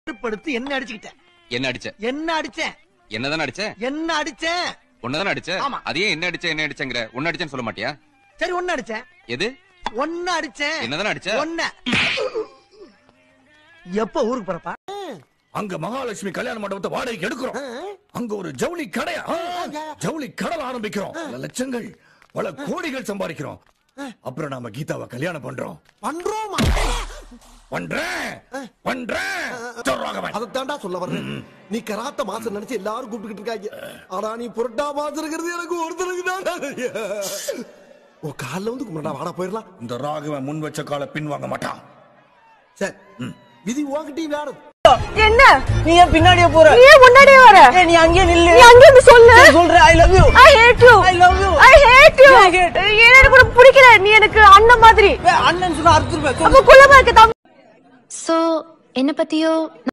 கட்டுப்படுத்தி என்ன அடிச்சுக்கிட்டேன் என்ன அடிச்ச என்ன அடிச்சேன் என்னதானே அடிச்ச என்ன அடிச்சேன் உன்னதானே அடிச்ச ஆமா. அதையே என்ன அடிச்ச என்ன அடிச்சங்கிற உன்ன அடிச்சேன்னு சொல்ல மாட்டியா சரி ஒன்னு அடிச்சேன் எது ஒன்னு அடிச்சேன் என்னதானே அடிச்ச ஒன்ன எப்ப ஊருக்கு போறப்பா அங்க மகாலட்சுமி கல்யாண மண்டபத்தை வாடகைக்கு எடுக்கிறோம் அங்க ஒரு ஜவுளி கடையா ஜவுளி கடை ஆரம்பிக்கிறோம் பல லட்சங்கள் பல கோடிகள் சம்பாதிக்கிறோம் அப்புறம் நாம கீதாவை கல்யாணம் பண்றோம் பண்றோமா பண்றேன் பண்றேன் சொல்றாங்க அதைத்தாண்டா சொல்ல வர்றேன் நீ கராத்த மாசம் நினைச்சு எல்லாரும் கூப்பிட்டுக்கிட்டு இருக்காங்க ஆனா நீ புரட்டா மாசம் இருக்கிறது எனக்கு ஒருத்தருக்கு தான் உன் காலில் வந்து கும்பிடா வாடா போயிடலாம் இந்த ராகவன் முன் வச்ச கால பின் வாங்க மாட்டான் சரி விதி உங்ககிட்டயும் வேற என்ன நீ ஏன் பின்னாடியே போற நீ ஏன் முன்னாடியே வர ஏய், நீ அங்கேயே நில்லு நீ அங்க இருந்து சொல்லு சரி, சொல்றேன் I love you I hate you I love you. I hate you I hate. எனக்கு கூட பிடிக்கல நீ எனக்கு அண்ணன் மாதிரி அண்ணன் சொன்னா அறுத்துருப்பேன் அப்ப குள்ளமா இருக்க தம்பி சோ என்ன பத்தியோ